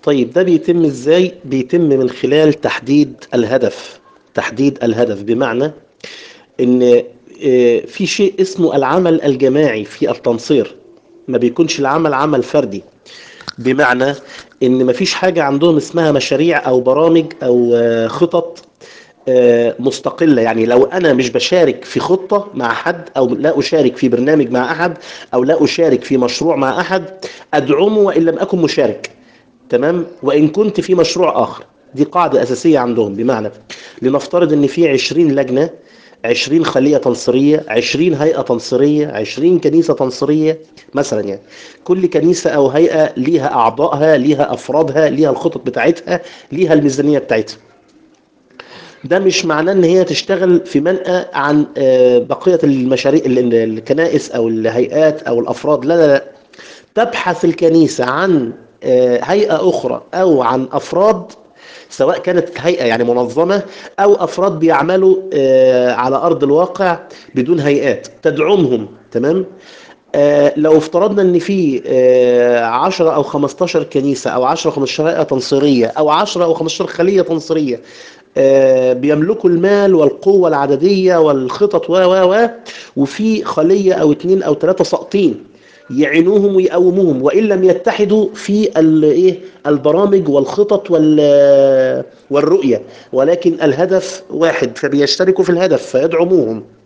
طيب ده بيتم ازاي بيتم من خلال تحديد الهدف تحديد الهدف بمعنى ان آه، في شيء اسمه العمل الجماعي في التنصير ما بيكونش العمل عمل فردي بمعنى ان مفيش حاجة عندهم اسمها مشاريع او برامج او آه، خطط آه، مستقلة يعني لو انا مش بشارك في خطة مع حد او لا اشارك في برنامج مع احد او لا اشارك في مشروع مع احد ادعمه وان لم اكن مشارك تمام وان كنت في مشروع اخر دي قاعدة اساسية عندهم بمعنى لنفترض ان في 20 لجنة 20 خلية تنصيرية 20 هيئة تنصيرية 20 كنيسة تنصيرية مثلا يعني كل كنيسة او هيئة ليها اعضائها ليها افرادها ليها الخطط بتاعتها ليها الميزانية بتاعتها ده مش معناه ان هي تشتغل في منأى عن آه، بقية المشاريع ال- الكنائس او الهيئات او الافراد لا لا لا تبحث الكنيسة عن آه، هيئة اخرى او عن افراد سواء كانت هيئة يعني منظمة او افراد بيعملوا آه، على ارض الواقع بدون هيئات تدعمهم تمام آه، لو افترضنا ان في آه، 10 او 15 كنيسه او 10 او 15 هيئه تنصيريه او 10 او 15 خليه تنصيريه آه، بيملكوا المال والقوه العدديه والخطط و و و وفي خليه او اتنين او ثلاثه ساقطين يعينوهم ويقوموهم وان لم يتحدوا في ال- ايه البرامج والخطط وال والرؤيه ولكن الهدف واحد فبيشتركوا في الهدف فيدعموهم